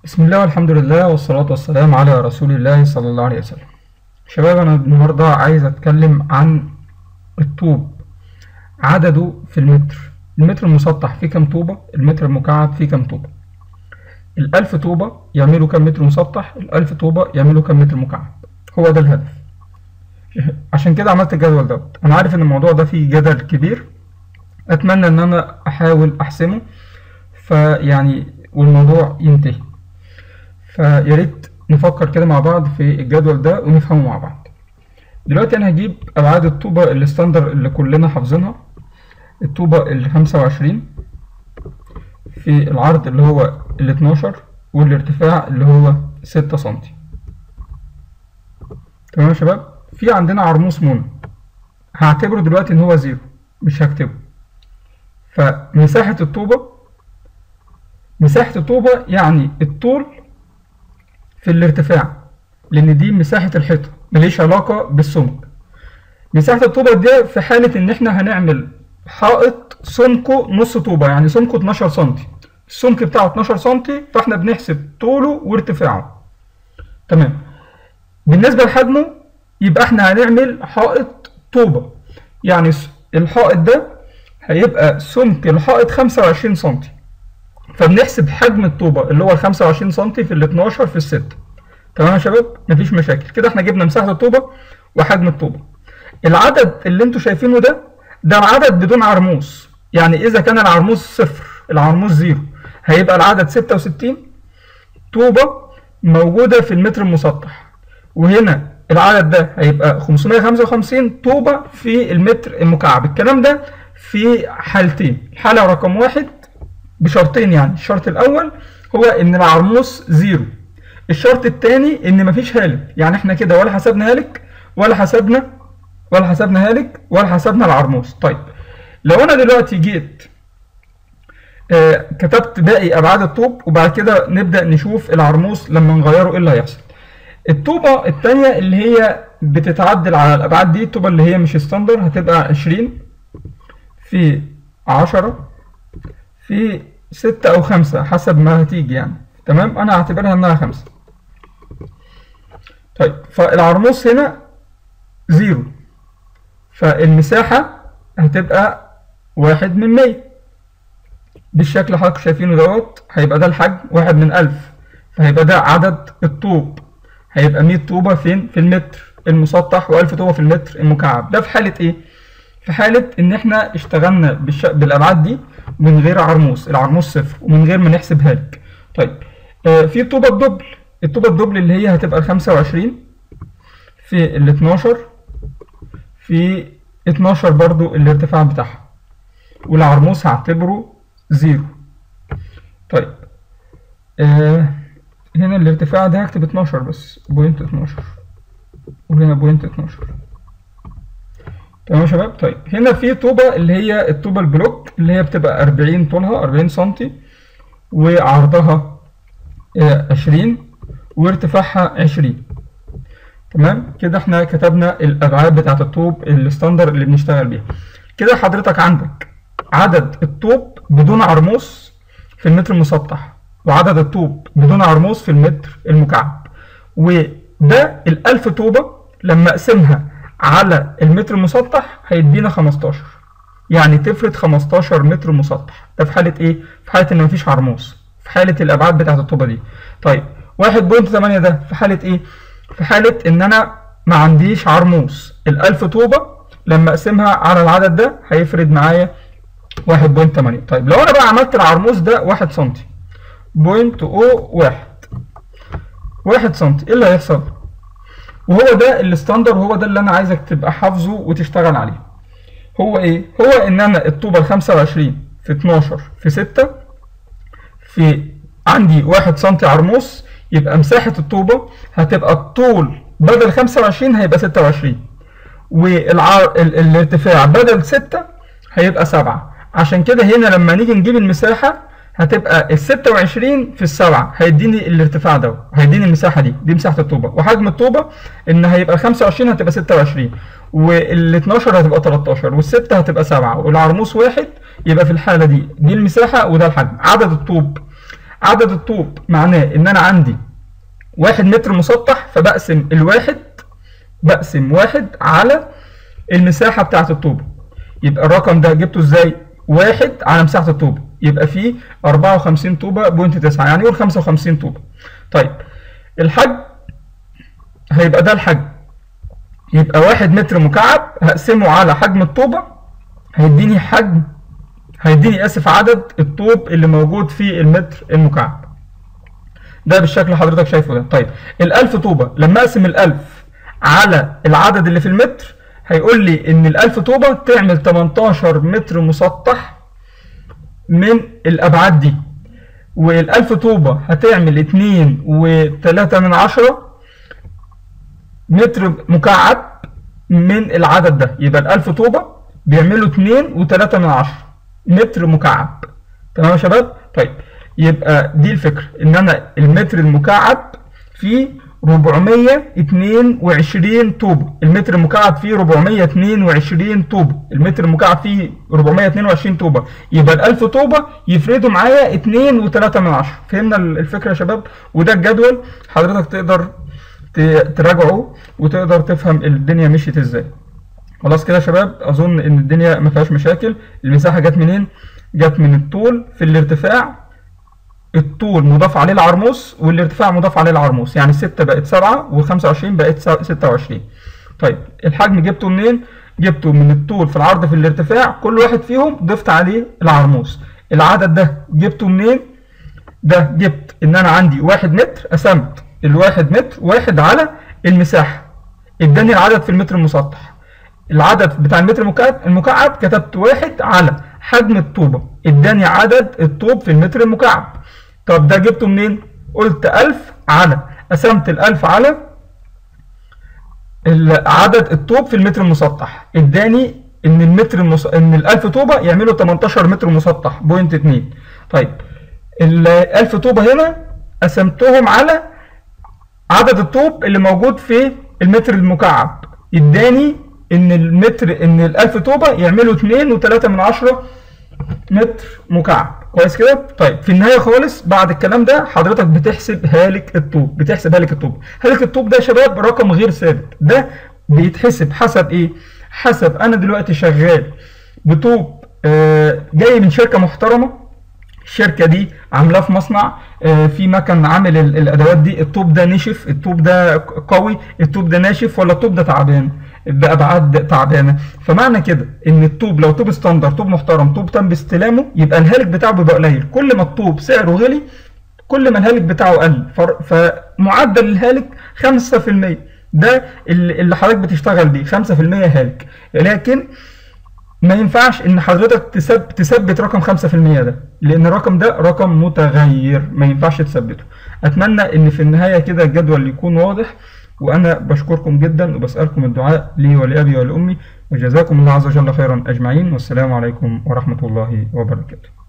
بسم الله والحمد لله والصلاة والسلام على رسول الله صلى الله عليه وسلم شباب أنا النهاردة عايز أتكلم عن الطوب عدده في المتر المتر المسطح فيه كام طوبة المتر المكعب فيه كام طوبة الألف طوبة يعملوا كام متر مسطح الألف طوبة يعملوا كام متر مكعب هو ده الهدف عشان كده عملت الجدول دوت أنا عارف إن الموضوع ده فيه جدل كبير أتمنى إن أنا أحاول أحسمه فيعني والموضوع ينتهي فيا ريت نفكر كده مع بعض في الجدول ده ونفهمه مع بعض دلوقتي انا هجيب ابعاد الطوبة الستاندر اللي كلنا حافظينها الطوبة ال 25 في العرض اللي هو ال 12 والارتفاع اللي هو 6 سنتي تمام يا شباب في عندنا عرموس مونو هعتبره دلوقتي ان هو زيرو مش هكتبه فمساحة الطوبة مساحة الطوبة يعني الطول في الارتفاع لان دي مساحة الحيطة مليش علاقة بالسمك مساحة الطوبة دي في حالة ان احنا هنعمل حائط سمكه نص طوبة يعني سمكه 12 سنتي السمك بتاعه 12 سنتي فاحنا بنحسب طوله وارتفاعه تمام بالنسبة لحجمه يبقى احنا هنعمل حائط طوبة يعني الحائط ده هيبقى سمك الحائط 25 سنتي فبنحسب حجم الطوبة اللي هو ال 25 سم في ال 12 في ال 6 تمام يا شباب مفيش مشاكل كده احنا جبنا مساحة الطوبة وحجم الطوبة العدد اللي انتوا شايفينه ده ده العدد بدون عرموس يعني اذا كان العرموس صفر العرموس زيرو هيبقى العدد 66 طوبة موجودة في المتر المسطح وهنا العدد ده هيبقى 555 طوبة في المتر المكعب الكلام ده في حالتين الحالة رقم واحد بشرطين يعني الشرط الاول هو ان العرموس زيرو الشرط الثاني ان مفيش هالك يعني احنا كده ولا حسبنا هالك ولا حسبنا ولا حسبنا هالك ولا حسبنا العرموس طيب لو انا دلوقتي جيت آه كتبت باقي ابعاد الطوب وبعد كده نبدا نشوف العرموس لما نغيره ايه اللي هيحصل الطوبه الثانيه اللي هي بتتعدل على الابعاد دي الطوبه اللي هي مش ستاندر هتبقى 20 في 10 في ستة أو خمسة حسب ما هتيجي يعني تمام أنا هعتبرها إنها خمسة طيب فالعرموس هنا زيرو فالمساحة هتبقى واحد من مية بالشكل اللي حضرتك شايفينه دوت هيبقى ده الحجم واحد من ألف فهيبقى ده عدد الطوب هيبقى مية طوبة فين في المتر المسطح وألف طوبة في المتر المكعب ده في حالة إيه؟ في حالة إن إحنا اشتغلنا بالش... بالأبعاد دي من غير عرموس العرموس صفر ومن غير ما نحسب هالك طيب آه في الطوبة الدبل الطوبة الدبل اللي هي هتبقى خمسة وعشرين في ال 12 في 12 برضو الارتفاع بتاعها والعرموس هعتبره زيرو طيب آه هنا الارتفاع ده هكتب 12 بس بوينت 12 وهنا بوينت 12 تمام يا شباب طيب هنا في طوبة اللي هي الطوبة البلوك اللي هي بتبقى 40 طولها 40 سنتي وعرضها 20 وارتفاعها 20 تمام كده احنا كتبنا الابعاد بتاعت الطوب الستاندر اللي بنشتغل بيها كده حضرتك عندك عدد الطوب بدون عرموس في المتر المسطح وعدد الطوب بدون عرموس في المتر المكعب وده الألف طوبة لما اقسمها على المتر المسطح هيدينا 15 يعني تفرد 15 متر مسطح ده في حالة ايه؟ في حالة ان مفيش عرموس في حالة الابعاد بتاعت الطوبة دي طيب 1.8 ده في حالة ايه؟ في حالة ان انا ما عنديش عرموس الألف طوبة لما اقسمها على العدد ده هيفرد معايا 1.8 طيب لو انا بقى عملت العرموس ده 1 سم بوينت او واحد واحد سم ايه اللي هيحصل؟ وهو ده الستاندر وهو ده اللي انا عايزك تبقى حافظه وتشتغل عليه هو ايه هو ان انا الطوبه ال 25 في 12 في 6 في عندي 1 سم عرموس يبقى مساحه الطوبه هتبقى الطول بدل 25 هيبقى 26 والارتفاع بدل 6 هيبقى 7 عشان كده هنا لما نيجي نجيب المساحه هتبقى ال 26 في السبعة هيديني الارتفاع ده هيديني المساحة دي دي مساحة الطوبة وحجم الطوبة ان هيبقى 25 هتبقى 26 وال 12 هتبقى 13 والستة هتبقى 7 والعرموس واحد يبقى في الحالة دي دي المساحة وده الحجم عدد الطوب عدد الطوب معناه ان انا عندي واحد متر مسطح فبقسم الواحد بقسم واحد على المساحة بتاعة الطوبة يبقى الرقم ده جبته ازاي؟ واحد على مساحة الطوبة يبقى فيه 54 طوبة بوينت تسعة يعني قول 55 طوبة طيب الحجم هيبقى ده الحجم يبقى واحد متر مكعب هقسمه على حجم الطوبة هيديني حجم هيديني اسف عدد الطوب اللي موجود في المتر المكعب ده بالشكل اللي حضرتك شايفه ده طيب الألف طوبة لما اقسم الألف على العدد اللي في المتر هيقول لي ان الألف طوبة تعمل 18 متر مسطح من الأبعاد دي والألف طوبة هتعمل اتنين وتلاتة من عشرة متر مكعب من العدد ده يبقى الألف طوبة بيعملوا اتنين وتلاتة من عشرة متر مكعب تمام يا شباب طيب يبقى دي الفكرة ان انا المتر المكعب فيه 422 طوبة المتر المكعب فيه 422 طوبة المتر المكعب فيه 422 طوبة يبقى الألف طوبة يفردوا معايا 2 و3 من عشرة فهمنا الفكرة يا شباب وده الجدول حضرتك تقدر تراجعه وتقدر تفهم الدنيا مشيت ازاي خلاص كده يا شباب اظن ان الدنيا ما فيهاش مشاكل المساحة جت منين جت من الطول في الارتفاع الطول مضاف عليه العرموس والارتفاع مضاف عليه العرموس يعني 6 بقت 7 و25 بقت 26 طيب الحجم جبته منين جبته من الطول في العرض في الارتفاع كل واحد فيهم ضفت عليه العرموس العدد ده جبته منين ده جبت ان انا عندي واحد متر قسمت الواحد متر واحد على المساحة اداني العدد في المتر المسطح العدد بتاع المتر المكعب المكعب كتبت واحد على حجم الطوبة اداني عدد الطوب في المتر المكعب طب ده جبته منين قلت ألف على قسمت الألف على عدد الطوب في المتر المسطح اداني ان المتر المس... ان الألف طوبة يعملوا 18 متر مسطح بوينت اتنين طيب الألف طوبة هنا قسمتهم على عدد الطوب اللي موجود في المتر المكعب اداني ان المتر ان الألف طوبة يعملوا اتنين وتلاتة من عشرة متر مكعب كويس كده طيب في النهايه خالص بعد الكلام ده حضرتك بتحسب هالك الطوب بتحسب هالك الطوب هالك الطوب ده يا شباب رقم غير ثابت ده بيتحسب حسب ايه حسب انا دلوقتي شغال بطوب آه جاي من شركه محترمه الشركه دي عاملاه في مصنع آه في مكن عامل الادوات دي الطوب ده نشف الطوب ده قوي الطوب ده ناشف ولا الطوب ده تعبان بابعاد تعبانه فمعنى كده ان الطوب لو طوب ستاندر طوب محترم طوب تم باستلامه يبقى الهالك بتاعه بيبقى قليل كل ما الطوب سعره غلي كل ما الهالك بتاعه قل فمعدل الهالك 5% ده اللي حضرتك بتشتغل بيه 5% هالك لكن ما ينفعش ان حضرتك تثبت تثبت رقم 5% ده لان الرقم ده رقم متغير ما ينفعش تثبته اتمنى ان في النهايه كده الجدول يكون واضح وأنا بشكركم جدا وبسألكم الدعاء لي ولأبي ولأمي وجزاكم الله عز وجل خيرا أجمعين والسلام عليكم ورحمة الله وبركاته